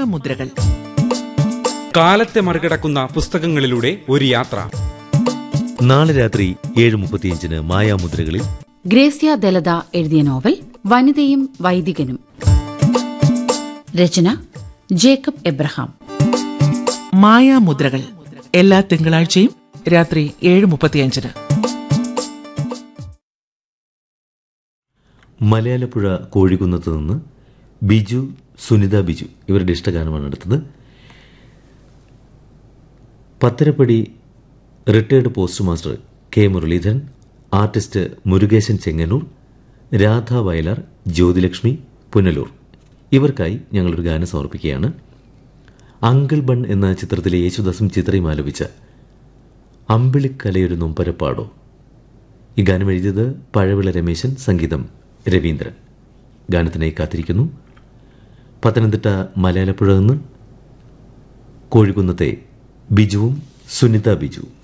മായാമുദ്രകൾ കാലത്തെ മറികടക്കുന്ന പുസ്തകങ്ങളിലൂടെ ഒരു യാത്ര നാളെ രാത്രി ഏഴ് മുപ്പത്തിയഞ്ചിന് മായാമുദ്രകളിൽ ഗ്രേസ്യ ദലത എഴുതിയ നോവൽ വനിതയും വൈദികനും രചന ജേക്കബ് എബ്രഹാം മായാമുദ്രകൾ എല്ലാ തിങ്കളാഴ്ചയും രാത്രി ഏഴ് മുപ്പത്തിയഞ്ചിന് മലയാലപ്പുഴ കോഴിക്കുന്നത്ത് നിന്ന് ബിജു സുനിത ബിജു ഇവരുടെ ഇഷ്ടഗാനമാണ് അടുത്തത് Patharappadi retired post master K Muraleedharan artist Murukesan Chengannur Radha Vayalar Jyothilakshmi Punalur ഇവർക്കായി ഞങ്ങളൊരു ഗാനം സമർപ്പിക്കുകയാണ് അങ്കിൾ ബൺ എന്ന ചിത്രത്തിലെ യേശുദാസും ചിത്രയും ആലപിച്ച അമ്പിളിക്കലയൊരു നൊമ്പരപ്പാടോ ഈ ഗാനം എഴുതിയത് പഴവിള രമേശൻ സംഗീതം രവീന്ദ്രൻ ഗാനത്തിനായി കാത്തിരിക്കുന്നു പത്തനംതിട്ട മലയാളപ്പുഴ നിന്ന് കോഴിക്കുന്നത്തെ ബിജുവും സുനിത ബിജു